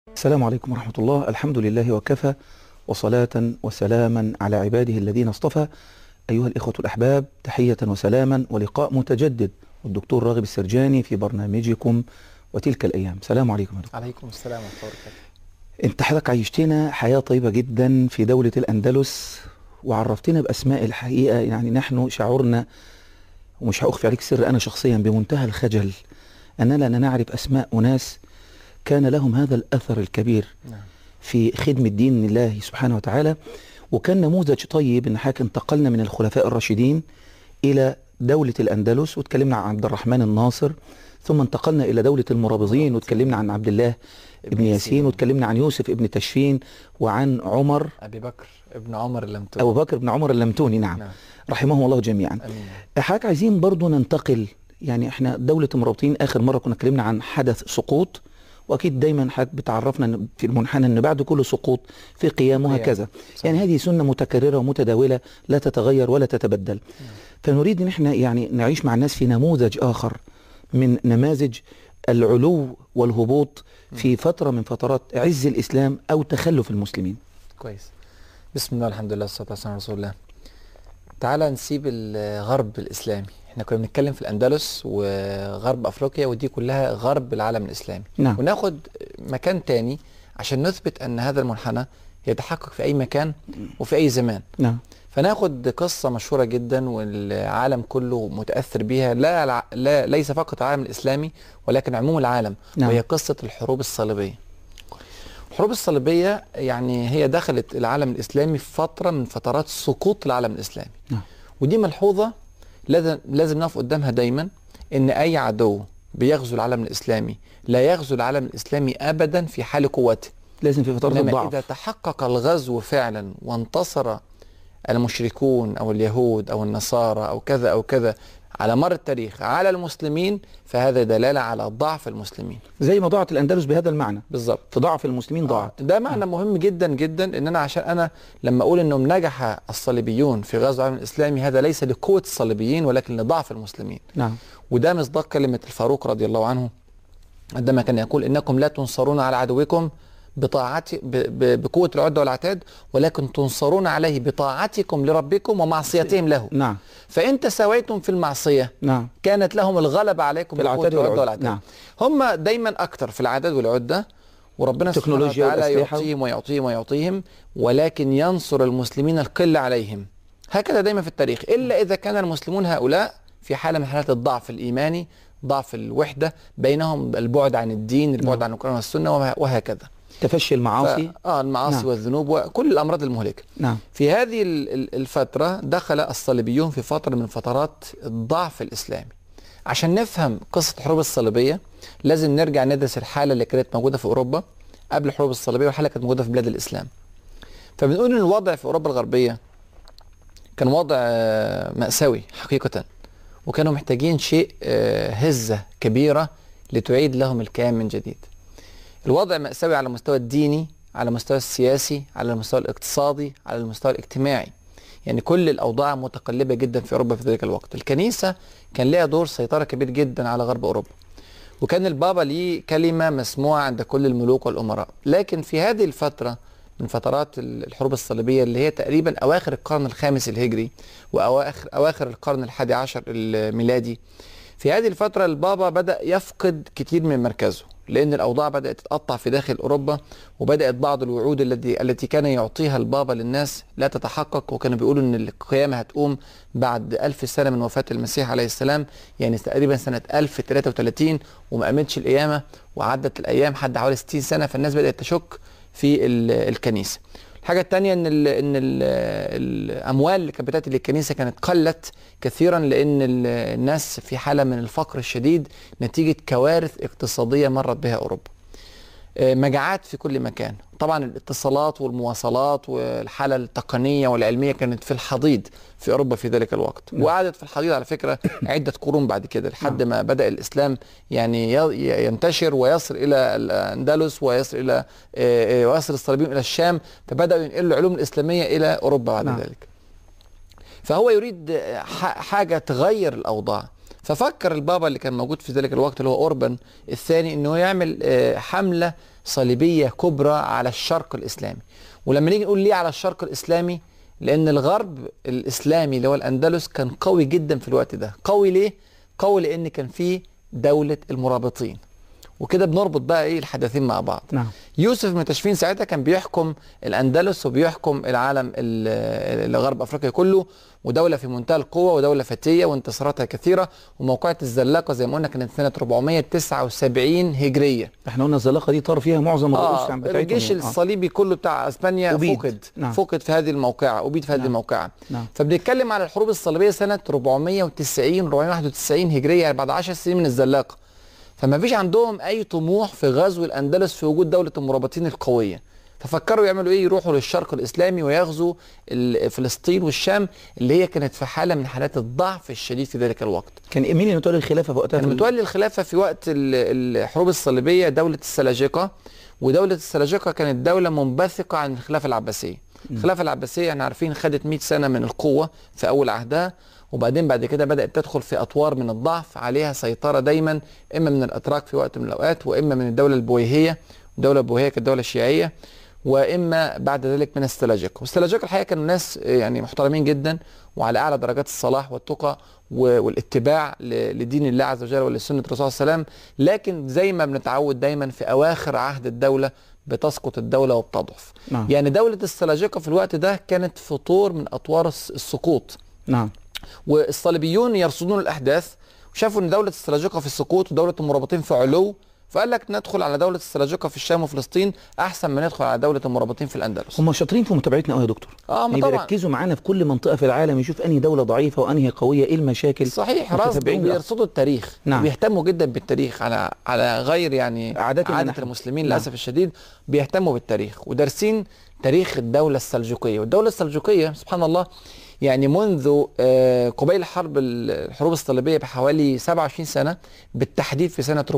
السلام عليكم ورحمة الله الحمد لله وكفى وصلاة وسلاما على عباده الذين اصطفى أيها الإخوة الأحباب تحية وسلاما ولقاء متجدد والدكتور راغب السرجاني في برنامجكم وتلك الأيام سلام عليكم يا دكتور عليكم السلام ورحمة الله وبركاته انت حضرتك عيشتنا حياة طيبة جدا في دولة الأندلس وعرفتنا بأسماء الحقيقة يعني نحن شعورنا ومش هأخفي عليك سر أنا شخصيا بمنتهى الخجل أننا لا نعرف أسماء أناس كان لهم هذا الأثر الكبير نعم في خدمة دين الله سبحانه وتعالى وكان نموذج طيب ان حضرتك انتقلنا من الخلفاء الراشدين الى دولة الاندلس واتكلمنا عن عبد الرحمن الناصر ثم انتقلنا الى دولة المرابضين واتكلمنا عن عبد الله ابن ياسين واتكلمنا عن يوسف ابن تشفين وعن عمر أبي بكر ابن عمر اللمتون ابو بكر بن عمر اللمتوني نعم, نعم. رحمهم الله جميعا أمين حضرتك عايزين برضو ننتقل يعني احنا دولة المرابطين اخر مرة كنا اتكلمنا عن حدث سقوط واكيد دايما حضرتك بتعرفنا إن في المنحنى ان بعد كل سقوط في قيام قيام. وهكذا صحيح. يعني هذه سنة متكررة ومتداولة لا تتغير ولا تتبدل فنريد ان احنا يعني نعيش مع الناس في نموذج اخر من نماذج العلو والهبوط في فترة من فترات عز الاسلام او تخلف المسلمين كويس بسم الله الحمد لله والصلاة والسلام على رسول الله تعالى نسيب الغرب الإسلامي احنا كنا بنتكلم في الأندلس وغرب أفريقيا ودي كلها غرب العالم الإسلامي نعم وناخد مكان تاني عشان نثبت أن هذا المنحنى يتحقق في أي مكان وفي أي زمان نعم فناخد قصة مشهورة جدا والعالم كله متأثر بيها لا, الع- لا ليس فقط العالم الإسلامي ولكن عموم العالم نعم. وهي قصة الحروب الصليبية الحروب الصليبية يعني هي دخلت العالم الإسلامي في فترة من فترات سقوط العالم الإسلامي نعم ودي ملحوظة لازم لازم نقف قدامها دايما إن أي عدو بيغزو العالم الإسلامي لا يغزو العالم الإسلامي أبدا في حال قوته لازم في فترات إنما الضعف إذا تحقق الغزو فعلا وانتصر المشركون أو اليهود أو النصارى أو كذا أو كذا على مر التاريخ على المسلمين فهذا دلالة على ضعف المسلمين زي ما ضاعت الاندلس بهذا المعنى بالظبط في ضعف المسلمين ضاعت ده معنى مهم جدا جدا ان انا عشان انا لما اقول انهم نجح الصليبيون في غزو العالم الاسلامي هذا ليس لقوه الصليبيين ولكن لضعف المسلمين نعم وده مصداق كلمه الفاروق رضي الله عنه عندما كان يقول انكم لا تنصرون على عدوكم بطاعتي ب- ب- بقوه العده والعتاد ولكن تنصرون عليه بطاعتكم لربكم ومعصيتهم له نعم فان تساويتم في المعصيه نعم كانت لهم الغلبه عليكم في بقوه العتاد العده والعدة. والعتاد نعم. هم دايما اكتر في العدد والعده وربنا سبحانه التكنولوجيا وتعالى والأسلحة. يعطيهم ويعطيهم ويعطيهم ولكن ينصر المسلمين القله عليهم هكذا دايما في التاريخ الا اذا كان المسلمون هؤلاء في حاله من حالات الضعف الايماني ضعف الوحده بينهم البعد عن الدين البعد نعم. عن القران والسنه وه- وهكذا تفشي المعاصي ف... اه المعاصي نعم. والذنوب وكل الامراض المهلكه نعم في هذه ال- ال- الفترة دخل الصليبيون في فترة من فترات الضعف الإسلامي عشان نفهم قصة الحروب الصليبية لازم نرجع ندرس الحالة اللي كانت موجودة في أوروبا قبل الحروب الصليبية والحالة كانت موجودة في بلاد الإسلام فبنقول إن الوضع في أوروبا الغربية كان وضع آه، مأساوي حقيقة وكانوا محتاجين شيء آه، هزة كبيرة لتعيد لهم الكيان من جديد الوضع مأساوي على المستوى الديني على المستوى السياسي على المستوى الاقتصادي على المستوى الاجتماعي يعني كل الأوضاع متقلبة جدا في أوروبا في ذلك الوقت الكنيسة كان لها دور سيطرة كبير جدا على غرب أوروبا وكان البابا ليه كلمة مسموعة عند كل الملوك والأمراء لكن في هذه الفترة من فترات الحروب الصليبية اللي هي تقريبا أواخر القرن الخامس الهجري وأواخر أواخر القرن الحادي عشر الميلادي في هذه الفترة البابا بدأ يفقد كتير من مركزه لأن الأوضاع بدأت تتقطع في داخل أوروبا وبدأت بعض الوعود التي التي كان يعطيها البابا للناس لا تتحقق وكانوا بيقولوا إن القيامة هتقوم بعد ألف سنة من وفاة المسيح عليه السلام يعني تقريبا سنة 1033 وما قامتش القيامة وعدت الأيام حد حوالي 60 سنة فالناس بدأت تشك في ال- الكنيسة الحاجة التانية ان ال ان ال الاموال اللي كانت بتاتي للكنيسة كانت قلت كثيرا لان ال- الناس في حالة من الفقر الشديد نتيجة كوارث اقتصادية مرت بها اوروبا. آه، مجاعات في كل مكان طبعا الاتصالات والمواصلات والحالة التقنية والعلمية كانت في الحضيض في أوروبا في ذلك الوقت نعم. وقعدت في الحضيض على فكرة عدة قرون بعد كده لحد ما بدأ الإسلام يعني ي- ينتشر ويصل إلى الأندلس ويصل إلى آه، آه، ويصل الصليبيين إلى الشام فبدأوا ينقلوا العلوم الإسلامية إلى أوروبا بعد نعم. ذلك فهو يريد ح- حاجة تغير الأوضاع ففكر البابا اللي كان موجود في ذلك الوقت اللي هو اوربان الثاني انه يعمل آه، حمله صليبيه كبرى على الشرق الاسلامي ولما نيجي نقول ليه على الشرق الاسلامي لان الغرب الاسلامي اللي هو الاندلس كان قوي جدا في الوقت ده قوي ليه قوي لان كان فيه دوله المرابطين وكده بنربط بقى ايه الحدثين مع بعض نعم يوسف بن تشفين ساعتها كان بيحكم الاندلس وبيحكم العالم ال- الغرب افريقيا كله ودوله في منتهى القوه ودوله فتيه وانتصاراتها كثيره وموقعة الزلاقه زي ما قلنا كانت سنه 479 هجريه احنا قلنا الزلاقه دي طار فيها معظم الرؤوس اه عن بتاعتهم الجيش يعني. آه. الصليبي كله بتاع اسبانيا أبيد. فقد نعم. فقد في هذه الموقعه ابيد في هذه نعم. الموقعه نعم فبنتكلم على الحروب الصليبيه سنه 490 491 هجريه يعني بعد 10 سنين من الزلاقه فما فيش عندهم اي طموح في غزو الاندلس في وجود دوله المرابطين القويه ففكروا يعملوا ايه يروحوا للشرق الاسلامي ويغزوا ال- فلسطين والشام اللي هي كانت في حاله من حالات الضعف الشديد في ذلك الوقت كان مين اللي متولي الخلافه في وقتها كان في ال- متولي الخلافه في وقت ال- الحروب الصليبيه دوله السلاجقه ودوله السلاجقه كانت دوله منبثقه عن الخلافه العباسيه الخلافه العباسيه احنا عارفين خدت 100 سنه من القوه في اول عهدها وبعدين بعد كده بدات تدخل في اطوار من الضعف عليها سيطره دايما اما من الاتراك في وقت من الاوقات واما من الدوله البويهيه الدوله البويهيه كانت دوله شيعيه واما بعد ذلك من السلاجقه والسلاجقه الحقيقه كانوا ناس يعني محترمين جدا وعلى اعلى درجات الصلاح والتقى و- والاتباع ل- لدين الله عز وجل ولسنه الرسول صلى الله عليه وسلم لكن زي ما بنتعود دايما في اواخر عهد الدوله بتسقط الدوله وبتضعف نعم يعني دوله السلاجقه في الوقت ده كانت في طور من اطوار الس- السقوط نعم والصليبيون يرصدون الاحداث وشافوا ان دوله السلاجقه في السقوط ودوله المرابطين في علو فقال لك ندخل على دوله السلاجقه في الشام وفلسطين احسن ما ندخل على دوله المرابطين في الاندلس هم شاطرين في متابعتنا قوي يا دكتور اه ما يعني طبعا بيركزوا معانا في كل منطقه في العالم يشوف انهي دوله ضعيفه وانهي قويه ايه المشاكل صحيح رصد متتبعين وبيرصدوا التاريخ نعم. بيهتموا جدا بالتاريخ على على غير يعني عاداتنا عادة نحن. المسلمين نعم. للاسف الشديد بيهتموا بالتاريخ ودارسين تاريخ الدولة السلجوقية والدولة السلجوقية سبحان الله يعني منذ آه، قبيل حرب ال- الحروب الصليبية بحوالي 27 سنة بالتحديد في سنة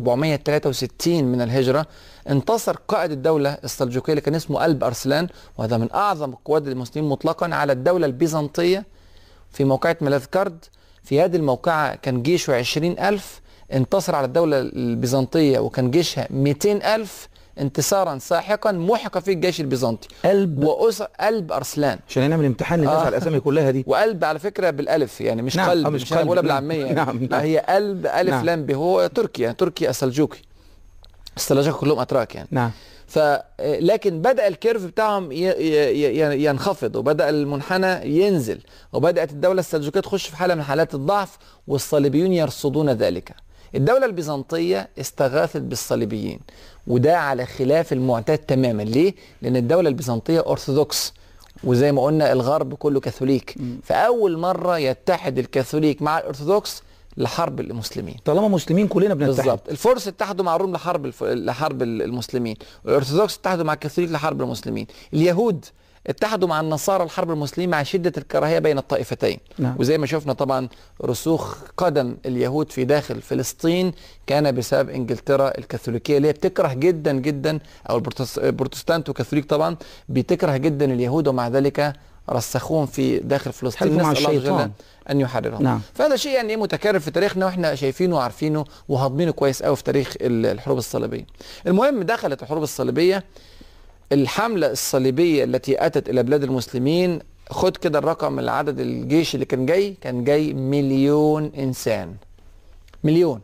463 من الهجرة انتصر قائد الدولة السلجوقية اللي كان اسمه قلب أرسلان وهذا من أعظم قواد المسلمين مطلقا على الدولة البيزنطية في موقعة ملاذكرد في هذه الموقعة كان جيشه عشرين ألف انتصر على الدولة البيزنطية وكان جيشها 200 ألف انتصارا ساحقا محق فيه الجيش البيزنطي قلب وأسر قلب أرسلان عشان نعمل امتحان للناس آه. على الاسامي كلها دي وقلب على فكرة بالألف يعني مش نعم، قلب آه، مش, مش مش أنا قلب، بقولها نعم. بالعامية يعني. نعم، لا نعم. هي قلب ألف نعم. لام ب هو تركيا تركي السلجوقي السلاجقة كلهم أتراك يعني نعم ف لكن بدا الكيرف بتاعهم ي- ي- ي- ينخفض وبدا المنحنى ينزل وبدات الدوله السلجوقيه تخش في حاله من حالات الضعف والصليبيون يرصدون ذلك الدوله البيزنطيه استغاثت بالصليبيين وده على خلاف المعتاد تماما ليه لان الدوله البيزنطيه ارثوذكس وزي ما قلنا الغرب كله كاثوليك فاول مره يتحد الكاثوليك مع الارثوذكس لحرب المسلمين طالما مسلمين كلنا بنتحد بالظبط الفرس اتحدوا مع الروم لحرب الف... لحرب المسلمين والارثوذكس اتحدوا مع الكاثوليك لحرب المسلمين اليهود اتحدوا مع النصارى لحرب المسلمين مع شدة الكراهية بين الطائفتين نعم. وزي ما شفنا طبعا رسوخ قدم اليهود في داخل فلسطين كان بسبب انجلترا الكاثوليكية اللي هي بتكره جدا جدا او البروتس- البروتستانت والكاثوليك طبعا بتكره جدا اليهود ومع ذلك رسخوهم في داخل فلسطين حلفوا مع نسأل الله عز وجل الشيطان. ان يحررهم نعم. فهذا شيء يعني ايه متكرر في تاريخنا واحنا شايفينه وعارفينه وهاضمينه كويس قوي في تاريخ ال- الحروب الصليبيه. المهم دخلت الحروب الصليبيه الحمله الصليبيه التي اتت الى بلاد المسلمين خد كده الرقم العدد الجيش اللي كان جاي كان جاي مليون انسان. مليون.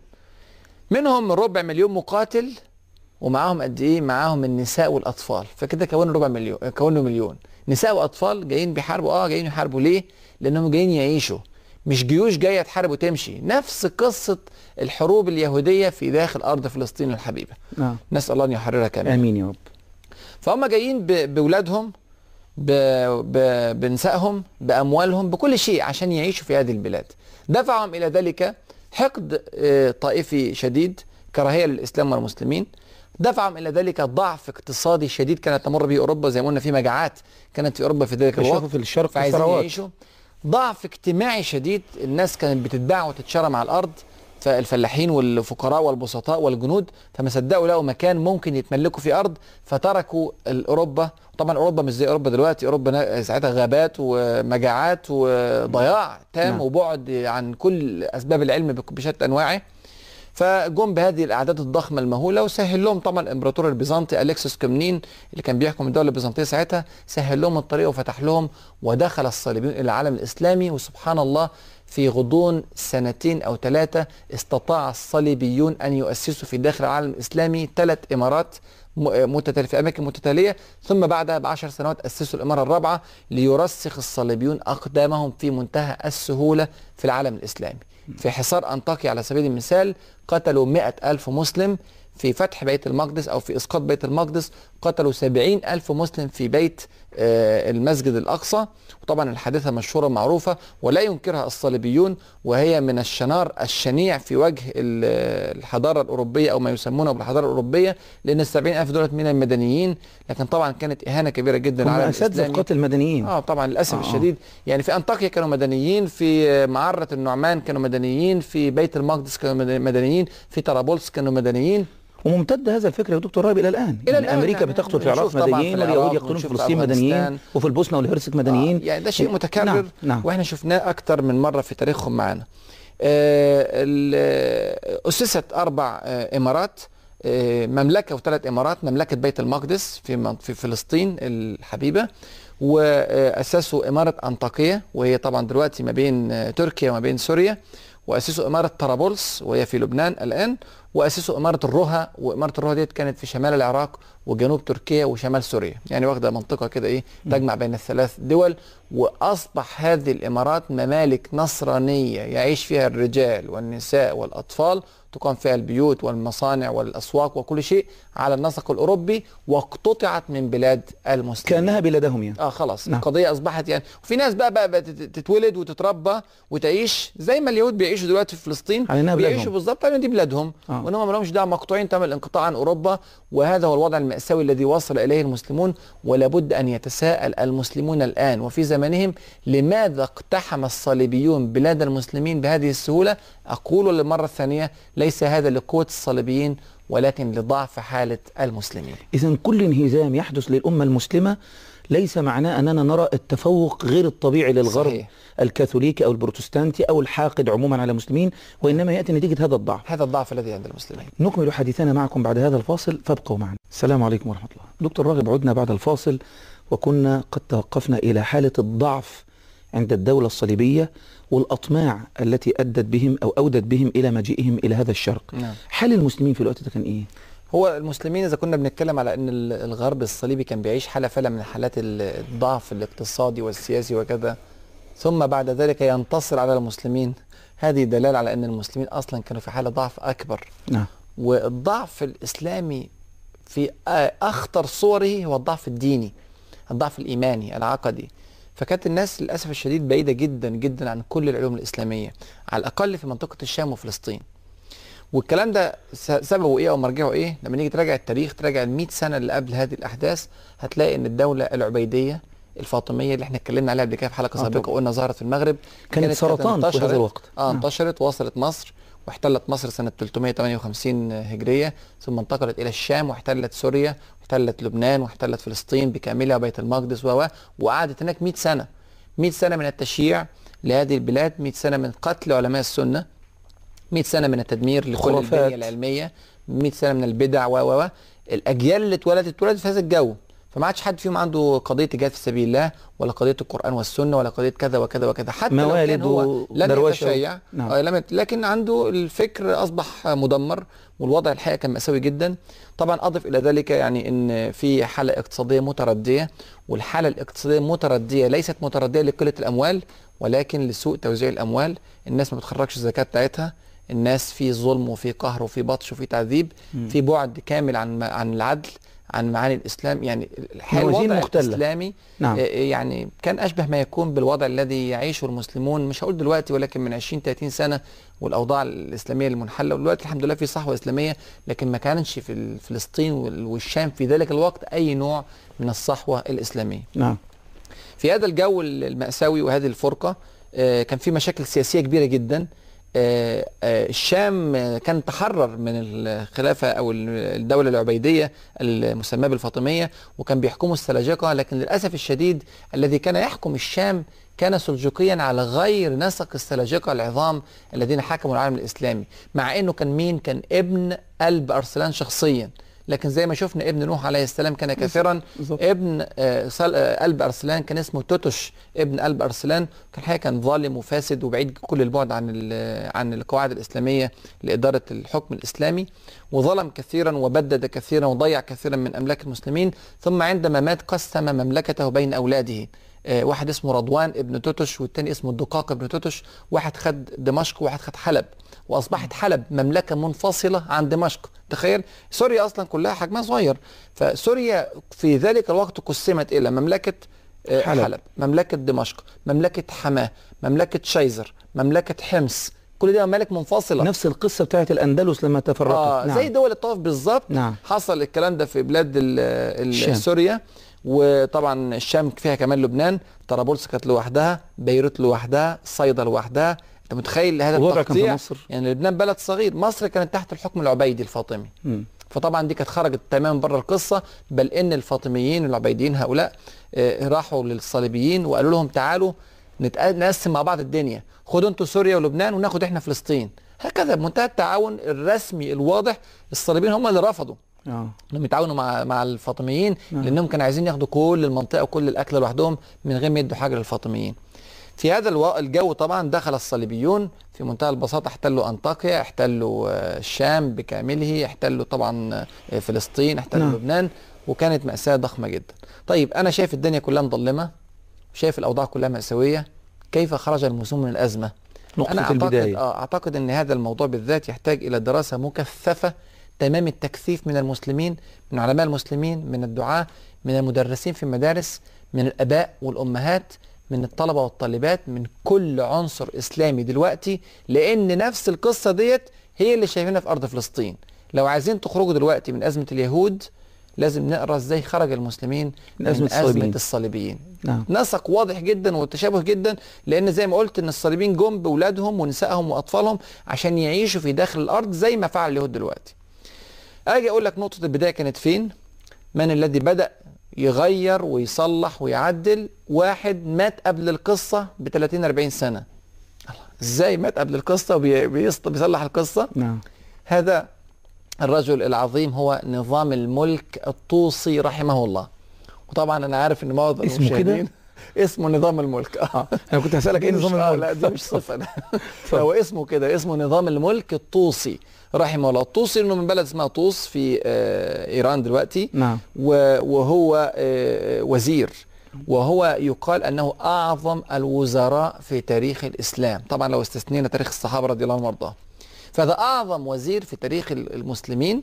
منهم ربع مليون مقاتل ومعاهم قد ايه؟ معاهم النساء والاطفال فكده كونوا ربع مليون كونوا مليون. نساء واطفال جايين بيحاربوا اه جايين يحاربوا ليه؟ لانهم جايين يعيشوا مش جيوش جايه تحارب وتمشي نفس قصه الحروب اليهوديه في داخل ارض فلسطين الحبيبه نعم نسال الله ان يحررها كامله امين يا رب فهم جايين ب- باولادهم ب- ب- بنسائهم باموالهم بكل شيء عشان يعيشوا في هذه البلاد دفعهم الى ذلك حقد آه، طائفي شديد كراهيه للاسلام والمسلمين دفعهم الى ذلك ضعف اقتصادي شديد كانت تمر به اوروبا زي ما قلنا في مجاعات كانت في اوروبا في ذلك الوقت شافوا في الشرق فعايزين ثروات يعيشوا ضعف اجتماعي شديد الناس كانت بتتباع وتتشرى مع الارض فالفلاحين والفقراء والبسطاء والجنود فما صدقوا لقوا مكان ممكن يتملكوا فيه ارض فتركوا اوروبا طبعا اوروبا مش زي اوروبا دلوقتي اوروبا نا- ساعتها غابات ومجاعات وضياع تام نعم. وبعد عن كل اسباب العلم بك- بشتى انواعه فجم بهذه الاعداد الضخمه المهوله وسهل لهم طبعا الامبراطور البيزنطي الكسس كومنين اللي كان بيحكم الدوله البيزنطيه ساعتها سهل لهم الطريق وفتح لهم ودخل الصليبيون الى العالم الاسلامي وسبحان الله في غضون سنتين او ثلاثه استطاع الصليبيون ان يؤسسوا في داخل العالم الاسلامي ثلاث امارات م- متتالية في اماكن متتاليه ثم بعدها بعشر سنوات اسسوا الاماره الرابعه ليرسخ الصليبيون اقدامهم في منتهى السهوله في العالم الاسلامي في حصار أنطاكيا على سبيل المثال قتلوا مئة ألف مسلم في فتح بيت المقدس أو في إسقاط بيت المقدس قتلوا سبعين ألف مسلم في بيت آه، المسجد الأقصى وطبعا الحادثة مشهورة معروفة ولا ينكرها الصليبيون وهي من الشنار الشنيع في وجه ال- الحضارة الأوروبية أو ما يسمونه بالحضارة الأوروبية لأن السبعين ألف دولت من المدنيين لكن طبعا كانت إهانة كبيرة جدا هم للعالم اساتذه الإسلامي قتل المدنيين اه طبعا للاسف آه، آه آه. الشديد يعني في انطاكيا كانوا مدنيين في معرة النعمان كانوا مدنيين في بيت المقدس كانوا مد- مدنيين في طرابلس كانوا مدنيين وممتد هذا الفكر يا دكتور رابي الى الان إلى يعني الآن امريكا يعني بتقتل في العراق بنشوف طبعاً في مدنيين العراق واليهود يقتلون في ونشوف في فلسطين مدنيين أفغانستان. وفي البوسنه والهرسك مدنيين آه يعني ده شيء و- متكرر نعم نعم واحنا شفناه اكتر من مره في تاريخهم معانا آه، ال- آه، اسست اربع آه، امارات آه، مملكه وثلاث امارات مملكه بيت المقدس في من- في فلسطين الحبيبه واسسوا اماره انطاكيه وهي طبعا دلوقتي ما بين آه، تركيا وما بين سوريا واسسوا اماره طرابلس وهي في لبنان الان واسسوا اماره الرها واماره الرها ديت كانت في شمال العراق وجنوب تركيا وشمال سوريا يعني واخده منطقه كده ايه تجمع بين الثلاث دول واصبح هذه الامارات ممالك نصرانيه يعيش فيها الرجال والنساء والاطفال تقام فيها البيوت والمصانع والاسواق وكل شيء على النسق الاوروبي واقتطعت من بلاد المسلمين كانها بلادهم يعني اه خلاص نعم. نعم. القضيه اصبحت يعني وفي ناس بقى بقى, بقى تت- تتولد وتتربى وتعيش زي ما اليهود بيعيشوا دلوقتي في فلسطين على إنها بلادهم. بيعيشوا بالظبط على إن دي بلادهم آه. آه. وانهم ما لهمش دعوه مقطوعين تم الانقطاع عن اوروبا وهذا هو الوضع الماساوي الذي وصل اليه المسلمون ولا بد ان يتساءل المسلمون الان وفي زمانهم لماذا اقتحم الصليبيون بلاد المسلمين بهذه السهوله اقول للمره الثانيه ليس هذا لقوه الصليبيين ولكن لضعف حاله المسلمين اذا كل انهزام يحدث للامه المسلمه ليس معناه اننا نرى التفوق غير الطبيعي للغرب صحيح. الكاثوليكي او البروتستانتي او الحاقد عموما على المسلمين وانما ياتي نتيجه هذا الضعف هذا الضعف الذي عند المسلمين نكمل حديثنا معكم بعد هذا الفاصل فابقوا معنا السلام عليكم ورحمة الله دكتور راغب عدنا بعد الفاصل وكنا قد توقفنا إلى حالة الضعف عند الدولة الصليبية والأطماع التي أدت بهم أو أودت بهم إلى مجيئهم إلى هذا الشرق نعم حال المسلمين في الوقت ده كان إيه؟ هو المسلمين اذا كنا بنتكلم على ان ال- الغرب الصليبي كان بيعيش حاله فعلا من حالات ال- الضعف الاقتصادي والسياسي وكذا ثم بعد ذلك ينتصر على المسلمين هذه دلاله على ان المسلمين اصلا كانوا في حاله ضعف اكبر نعم والضعف الاسلامي في آ- اخطر صوره هو الضعف الديني الضعف الايماني العقدي فكانت الناس للاسف الشديد بعيده جدا جدا عن كل العلوم الاسلاميه على الاقل في منطقه الشام وفلسطين والكلام ده س- سببه ايه او مرجعه ايه لما نيجي تراجع التاريخ تراجع ال 100 سنه اللي قبل هذه الاحداث هتلاقي ان الدوله العبيديه الفاطميه اللي احنا اتكلمنا عليها قبل كده في حلقه آه سابقه طبعا. قلنا ظهرت في المغرب كانت سرطان في انتشرت- هذا الوقت اه نعم. انتشرت وصلت مصر واحتلت مصر سنة 358 هجرية ثم انتقلت إلى الشام واحتلت سوريا واحتلت لبنان واحتلت فلسطين بكاملها وبيت المقدس و و- وقعدت هناك 100 سنة 100 سنة من التشييع لهذه البلاد 100 سنة من قتل علماء السنة 100 سنة من التدمير لكل خرافات. البنية العلمية 100 سنة من البدع و و و الأجيال اللي اتولدت اتولدت في هذا الجو فما عادش حد فيهم عنده قضية جهاد في سبيل الله ولا قضية القرآن والسنة ولا قضية كذا وكذا وكذا حتى لو موالد كان هو لن ودروشة و- يتشيع نعم. آه، لم يت- لكن عنده الفكر اصبح مدمر والوضع الحقيقه كان مأساوي جدا طبعا اضف الى ذلك يعني ان في حاله اقتصاديه مترديه والحاله الاقتصاديه مترديه ليست مترديه لقله الاموال ولكن لسوء توزيع الاموال الناس ما بتخرجش الزكاه بتاعتها الناس في ظلم وفي قهر وفي بطش وفي تعذيب في بعد كامل عن عن العدل عن معاني الاسلام يعني الحقيقة موازين الوضع مختلة. الاسلامي نعم. آه، يعني كان اشبه ما يكون بالوضع الذي يعيشه المسلمون مش هقول دلوقتي ولكن من 20 30 سنه والاوضاع الاسلاميه المنحله ودلوقتي الحمد لله في صحوه اسلاميه لكن ما كانش في ال- فلسطين وال- والشام في ذلك الوقت اي نوع من الصحوه الاسلاميه. نعم في هذا الجو المأساوي وهذه الفرقة آه، كان في مشاكل سياسية كبيرة جدا آه، آه، الشام آه، كان تحرر من الخلافة أو الدولة العبيدية المسماة بالفاطمية وكان بيحكموا السلاجقة لكن للأسف الشديد الذي كان يحكم الشام كان سلجوقيا على غير نسق السلاجقة العظام الذين حكموا العالم الإسلامي مع أنه كان مين كان ابن قلب أرسلان شخصيا لكن زي ما شفنا ابن نوح عليه السلام كان كافرا بالظبط. ابن آه، صل- آه، قلب ارسلان كان اسمه توتش ابن قلب ارسلان كان حقيقه كان ظالم وفاسد وبعيد كل البعد عن ال- عن القواعد الاسلاميه لاداره الحكم الاسلامي وظلم كثيرا وبدد كثيرا وضيع كثيرا من املاك المسلمين ثم عندما مات قسم مملكته بين اولاده آه، واحد اسمه رضوان ابن توتش والتاني اسمه الدقاق ابن توتش واحد خد دمشق وواحد خد حلب واصبحت حلب مملكه منفصله عن دمشق تخيل سوريا اصلا كلها حجمها صغير فسوريا في ذلك الوقت قسمت الى مملكه آه، حلب. حلب. مملكه دمشق مملكه حماه مملكه شيزر مملكه حمص كل دي ممالك منفصله نفس القصة بتاعت الأندلس لما تفرقت آه نعم. زي دول الطائف بالظبط نعم. حصل الكلام ده في بلاد ال- ال- الشام. سوريا وطبعا الشام فيها كمان لبنان طرابلس كانت لوحدها بيروت لوحدها صيدا لوحدها انت متخيل هذا الوضع كان في التقطيع مصر. يعني لبنان بلد صغير مصر كانت تحت الحكم العبيدي الفاطمي مم. فطبعا دي كانت خرجت تماما بره القصه بل ان الفاطميين والعبيديين هؤلاء آه، راحوا للصليبيين وقالوا لهم تعالوا نتق- نقسم مع بعض الدنيا خدوا انتوا سوريا ولبنان وناخد احنا فلسطين هكذا بمنتهى التعاون الرسمي الواضح الصليبيين هم اللي رفضوا آه. انهم يتعاونوا مع مع الفاطميين نعم. لانهم كانوا عايزين ياخدوا كل المنطقه وكل الاكل لوحدهم من غير ما يدوا حاجه للفاطميين في هذا الو- الجو طبعا دخل الصليبيون في منتهى البساطه احتلوا انطاكيا احتلوا آه، الشام بكامله احتلوا طبعا آه، فلسطين احتلوا نعم. لبنان وكانت ماساه ضخمه جدا طيب انا شايف الدنيا كلها مظلمه شايف الاوضاع كلها ماساويه كيف خرج المسلمون من الازمه نقطة انا اعتقد البداية اه اعتقد ان هذا الموضوع بالذات يحتاج الى دراسه مكثفه تمام التكثيف من المسلمين من علماء المسلمين من الدعاة من المدرسين في المدارس من الاباء والامهات من الطلبه والطالبات من كل عنصر اسلامي دلوقتي لان نفس القصه ديت هي اللي شايفينها في ارض فلسطين لو عايزين تخرجوا دلوقتي من ازمه اليهود لازم نقرا ازاي خرج المسلمين من أزمة من الصليبيين. ازمه الصليبيين نعم نسق واضح جدا وتشابه جدا لان زي ما قلت ان الصليبيين جم باولادهم ونسائهم واطفالهم عشان يعيشوا في داخل الارض زي ما فعل اليهود دلوقتي. اجي اقول لك نقطه البدايه كانت فين؟ من الذي بدا يغير ويصلح ويعدل؟ واحد مات قبل القصه ب 30 40 سنه. الله ازاي مات قبل القصه وبيصلح القصه؟ نعم هذا الرجل العظيم هو نظام الملك الطوسي رحمه الله وطبعا انا عارف ان معظم اسمه كده؟ المشاهدين اسمه نظام الملك اه أنا كنت هسألك إيه دي مش- نظام آه، الملك لا دي مش صفه هو اسمه كده اسمه نظام الملك الطوسي رحمه الله الطوسي انه من بلد اسمها طوس في آه، ايران دلوقتي نعم و- وهو آه، وزير وهو يقال انه اعظم الوزراء في تاريخ الاسلام طبعا لو استثنينا تاريخ الصحابه رضي الله عنهم وارضاهم فهذا اعظم وزير في تاريخ ال- المسلمين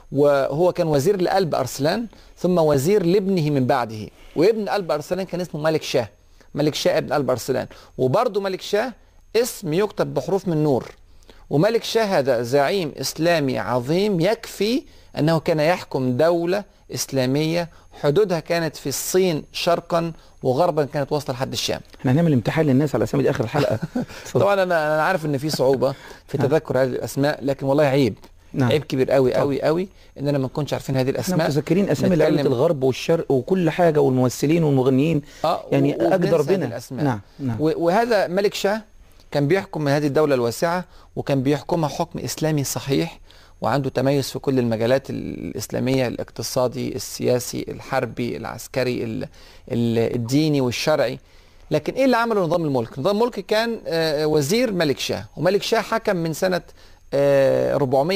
وهو كان وزير لقلب ارسلان ثم وزير لابنه من بعده وابن قلب ارسلان كان اسمه ملك شاه ملك شاه ابن قلب ارسلان وبرضه ملك شاه اسم يكتب بحروف من نور وملك شاه هذا زعيم اسلامي عظيم يكفي انه كان يحكم دوله اسلاميه حدودها كانت في الصين شرقا وغربا كانت واصله لحد الشام احنا هنعمل امتحان للناس على اسامي دي اخر الحلقه اتفضل. طبعا انا انا عارف ان في صعوبه في نعم. تذكر هذه الاسماء لكن والله عيب نعم. عيب كبير قوي طبعا. قوي قوي اننا ما نكونش عارفين هذه احنا الاسماء متذكرين اسامي لعيبه نتكلم- الغرب والشرق وكل حاجه والممثلين والمغنيين اه يعني و- وبننسى اقدر هذه بنا الاسماء نعم نعم و- وهذا ملك شاه كان بيحكم من هذه الدولة الواسعة وكان بيحكمها حكم إسلامي صحيح وعنده تميز في كل المجالات الإسلامية الاقتصادي السياسي الحربي العسكري ال- ل- الديني والشرعي لكن ايه اللي عمله نظام الملك نظام الملك كان آه، وزير ملك شاه وملك شاه حكم من سنة آه،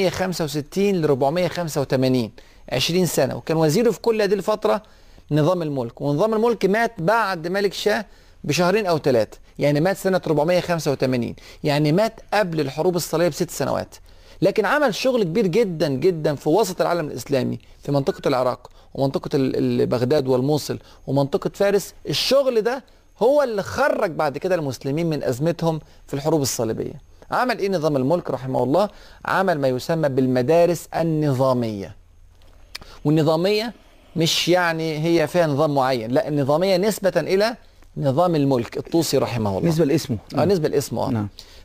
465 ل 485 20 سنة وكان وزيره في كل هذه الفترة نظام الملك ونظام الملك مات بعد ملك شاه بشهرين او ثلاثة يعني مات سنة 485 يعني مات قبل الحروب الصليبية بست سنوات لكن عمل شغل كبير جدا جدا في وسط العالم الاسلامي في منطقة العراق ومنطقة ال- ال- بغداد والموصل ومنطقة فارس الشغل ده هو اللي خرج بعد كده المسلمين من ازمتهم في الحروب الصليبية عمل ايه نظام الملك رحمه الله عمل ما يسمى بالمدارس النظامية والنظامية مش يعني هي فيها نظام معين لا النظامية نسبة إلى نظام الملك الطوسي رحمه الله بالنسبه لاسمه اه نسبة لاسمه اه نعم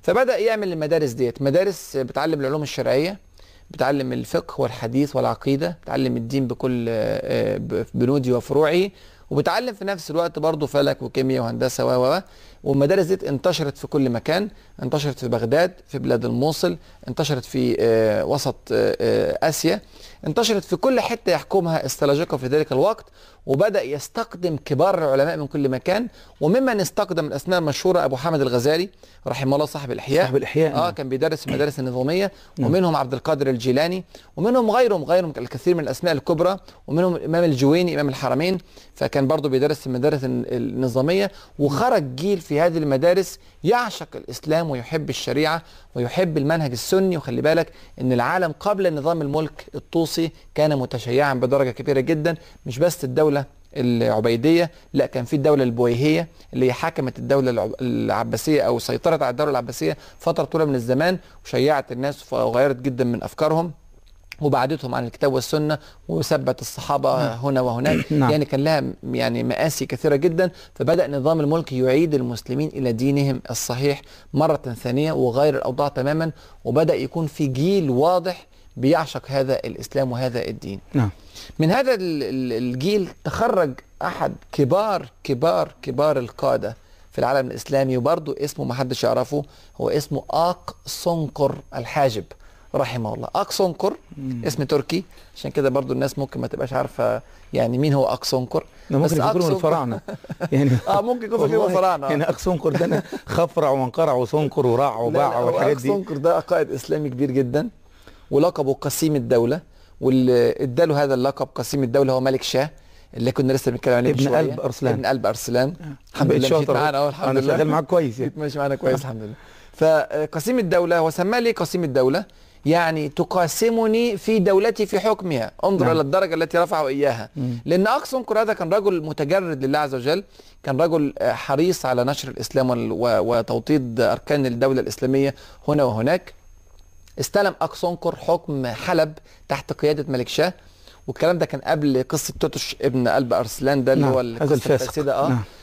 فبدا يعمل المدارس ديت مدارس بتعلم العلوم الشرعيه بتعلم الفقه والحديث والعقيده بتعلم الدين بكل آه، ب- بنوده وفروعه وبتعلم في نفس الوقت برضه فلك وكيمياء وهندسه و و والمدارس دي انتشرت في كل مكان انتشرت في بغداد في بلاد الموصل انتشرت في آه، وسط آه، آه، اسيا انتشرت في كل حته يحكمها السلاجقه في ذلك الوقت وبدا يستقدم كبار العلماء من كل مكان وممن استقدم الاسماء المشهوره ابو حامد الغزالي رحمه الله صاحب الاحياء صاحب الإحياء اه نعم. كان بيدرس في المدارس النظاميه نعم. ومنهم عبد القادر الجيلاني ومنهم غيرهم غيرهم الكثير من الاسماء الكبرى ومنهم الامام الجويني امام الحرمين فكان برضه بيدرس في المدارس الن- النظاميه وخرج جيل في هذه المدارس يعشق الاسلام ويحب الشريعه ويحب المنهج السني وخلي بالك ان العالم قبل نظام الملك الطوسي كان متشيعا بدرجه كبيره جدا مش بس الدوله العبيديه لا كان في الدوله البويهيه اللي هي حكمت الدوله العب- العباسيه او سيطرت على الدوله العباسيه فتره طويله من الزمان وشيعت الناس وغيرت جدا من افكارهم وبعدتهم عن الكتاب والسنه وثبت الصحابه هنا وهناك نعم. يعني كان لها يعني مآسي كثيره جدا فبدا نظام الملك يعيد المسلمين الى دينهم الصحيح مره ثانيه وغير الاوضاع تماما وبدا يكون في جيل واضح بيعشق هذا الاسلام وهذا الدين نعم من هذا ال- ال- الجيل تخرج احد كبار كبار كبار القاده في العالم الاسلامي وبرضه اسمه ما حدش يعرفه هو اسمه اق سونقر الحاجب رحمه الله اق سونقر اسم تركي عشان كده برضه الناس ممكن ما تبقاش عارفه يعني مين هو اق سونقر ده ممكن بس يفكروا من أقصد- الفراعنه يعني اه ممكن يكون فاكرين والله الفراعنه آه. يعني اقصنقر ده أنا خفرع وانقرع وصنقر وراع وباع والحاجات دي سونكر ده قائد اسلامي كبير جدا ولقبه قسيم الدوله واللي اداله هذا اللقب قسيم الدوله هو ملك شاه اللي كنا لسه بنتكلم عليه من ابن شوية. قلب أرسلان. ابن قلب ارسلان الحمد بقيت لله مشيت شاطر معانا اهو الحمد انا لله شغال معاك كويس يعني جيت ماشي معانا كويس الحمد لله فقسيم الدوله هو سماه ليه قسيم الدوله يعني تقاسمني في دولتي في حكمها انظر نعم. الى الدرجه التي رفعه اياها مم. لان اقصنكر هذا كان رجل متجرد لله عز وجل كان رجل آه، حريص على نشر الاسلام وال- و- وتوطيد اركان الدوله الاسلاميه هنا وهناك استلم اقصنكر حكم حلب تحت قياده ملك شاه والكلام ده كان قبل قصه توتش ابن قلب ارسلان ده اللي نعم، هو هذا القصه الفاسق. الفاسده اه نعم.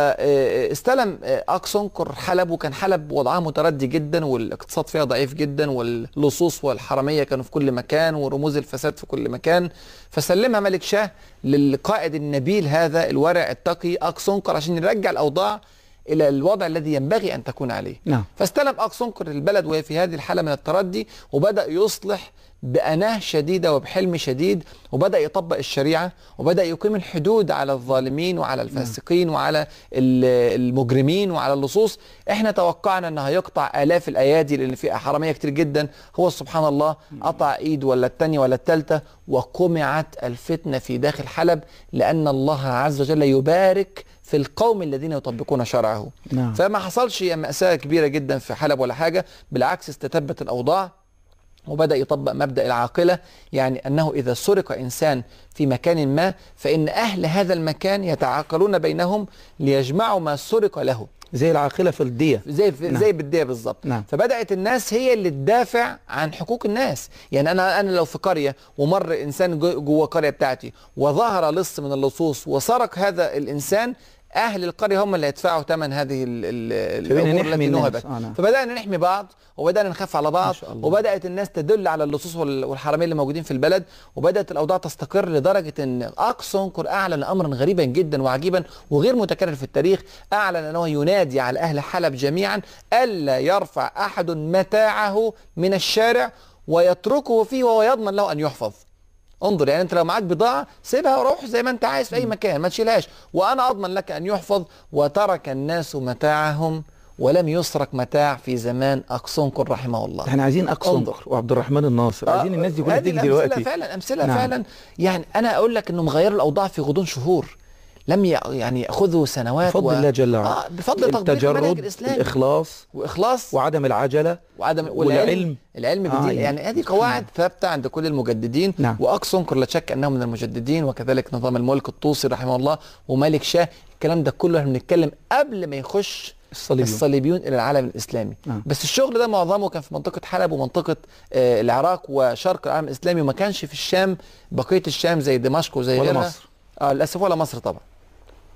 فاستلم اقصنكر حلب وكان حلب وضعها متردي جدا والاقتصاد فيها ضعيف جدا واللصوص والحرميه كانوا في كل مكان ورموز الفساد في كل مكان فسلمها ملك شاه للقائد النبيل هذا الورع التقي اقصنكر عشان يرجع الاوضاع الى الوضع الذي ينبغي ان تكون عليه نعم فاستلم اقصنكر البلد وهي في هذه الحاله من التردي وبدا يصلح بأناه شديدة وبحلم شديد وبدأ يطبق الشريعة وبدأ يقيم الحدود على الظالمين وعلى الفاسقين وعلى ال- المجرمين وعلى اللصوص احنا توقعنا انه هيقطع آلاف الأيادي لأن في حرامية كتير جدا هو سبحان الله قطع ايد ولا التانية ولا التالتة وقمعت الفتنة في داخل حلب لأن الله عز وجل يبارك في القوم الذين يطبقون شرعه نعم فما حصلش مأساة كبيرة جدا في حلب ولا حاجة بالعكس استتبت الأوضاع وبدأ يطبق مبدأ العاقلة يعني أنه إذا سرق إنسان في مكان ما فإن أهل هذا المكان يتعاقلون بينهم ليجمعوا ما سرق له زي العاقله في الديه زي في نعم. زي بالديه بالظبط نعم. فبدات الناس هي اللي تدافع عن حقوق الناس يعني انا انا لو في قريه ومر انسان جو- جوه القريه بتاعتي وظهر لص من اللصوص وسرق هذا الانسان اهل القريه هم اللي يدفعوا ثمن هذه ال- ال- فبقينا الامور نحمي التي الناس. نهبت آه، نعم. فبدانا نحمي بعض وبدانا نخاف على بعض ما شاء الله. وبدات الناس تدل على اللصوص وال- والحراميه اللي موجودين في البلد وبدات الاوضاع تستقر لدرجه ان اقصنكر اعلن امرا غريبا جدا وعجيبا وغير متكرر في التاريخ اعلن انه ينادي على اهل حلب جميعا الا يرفع احد متاعه من الشارع ويتركه فيه وهو يضمن له ان يحفظ انظر يعني انت لو معاك بضاعه سيبها وروح زي ما انت عايز في اي مكان ما تشيلهاش وانا اضمن لك ان يحفظ وترك الناس متاعهم ولم يسرق متاع في زمان اقصنكر رحمه الله احنا عايزين انظر. اقصنقر وعبد الرحمن الناصر عايزين الناس دي كلها هذه تيجي الأمثلة دلوقتي فعلا امثله نعم. فعلا يعني انا اقول لك انهم غيروا الاوضاع في غضون شهور لم ي- يعني ياخذوا سنوات بفضل الله جل وعلا آه بفضل تطبيق المنهج التجرد الاسلامي الاخلاص واخلاص وعدم العجله وعدم والعلم. العلم آه، بدين يعني. يعني هذه قواعد ثابته عند كل المجددين نعم. واقصنكر لا شك انه من المجددين وكذلك نظام الملك الطوسي رحمه الله وملك شاه الكلام ده كله احنا بنتكلم قبل ما يخش الصليبيون الصليبيون الى العالم الاسلامي نعم. بس الشغل ده معظمه كان في منطقه حلب ومنطقه آه العراق وشرق العالم الاسلامي وما كانش في الشام بقيه الشام زي دمشق وزي ولا غيرها مصر اه للاسف ولا مصر طبعا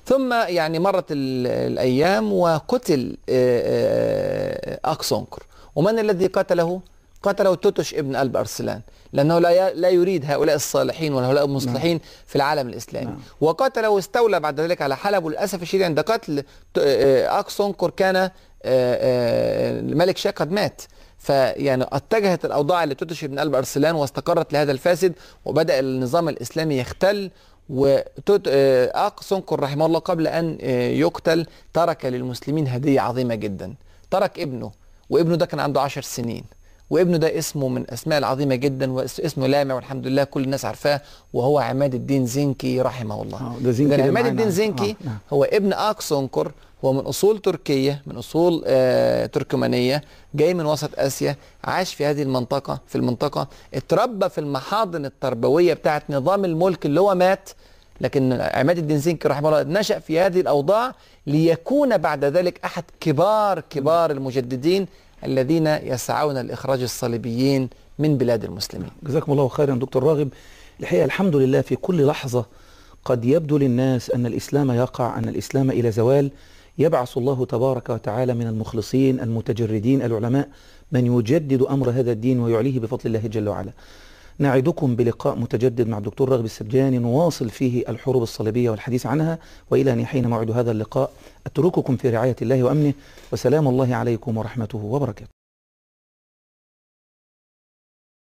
ثم يعني مرت ال- الايام وقتل آه، آه، اكسونكر ومن الذي قتله قتله توتش ابن قلب ارسلان لانه لا ي- لا يريد هؤلاء الصالحين ولا هؤلاء المصلحين في العالم الاسلامي نعم. وقتله واستولى بعد ذلك على حلب وللاسف الشديد عند قتل ت- آه، اكسونكر كان آه، آه، الملك شاه قد مات فيعني اتجهت الاوضاع لتوتش بن قلب ارسلان واستقرت لهذا الفاسد وبدا النظام الاسلامي يختل وتوت آه، اقسنقر رحمه الله قبل ان آه، يقتل ترك للمسلمين هديه عظيمه جدا ترك ابنه وابنه ده كان عنده عشر سنين وابنه ده اسمه من اسماء العظيمه جدا واسمه لامع والحمد لله كل الناس عارفاه وهو عماد الدين زنكي رحمه الله آه، ده زنكي إذن ده عماد معانا. الدين زنكي آه، نعم. هو ابن اكسونكر هو من اصول تركيه من اصول آه تركمانيه جاي من وسط اسيا عاش في هذه المنطقه في المنطقه اتربى في المحاضن التربويه بتاعه نظام الملك اللي هو مات لكن عماد الدين زنكي رحمه الله نشا في هذه الاوضاع ليكون بعد ذلك احد كبار كبار المجددين الذين يسعون لاخراج الصليبيين من بلاد المسلمين جزاكم الله خيرا دكتور راغب الحقيقة الحمد لله في كل لحظة قد يبدو للناس أن الإسلام يقع أن الإسلام إلى زوال يبعث الله تبارك وتعالى من المخلصين المتجردين العلماء من يجدد أمر هذا الدين ويعليه بفضل الله جل وعلا نعدكم بلقاء متجدد مع الدكتور راغب السبجاني نواصل فيه الحروب الصليبية والحديث عنها وإلى أن يحين موعد هذا اللقاء أترككم في رعاية الله وأمنه وسلام الله عليكم ورحمته وبركاته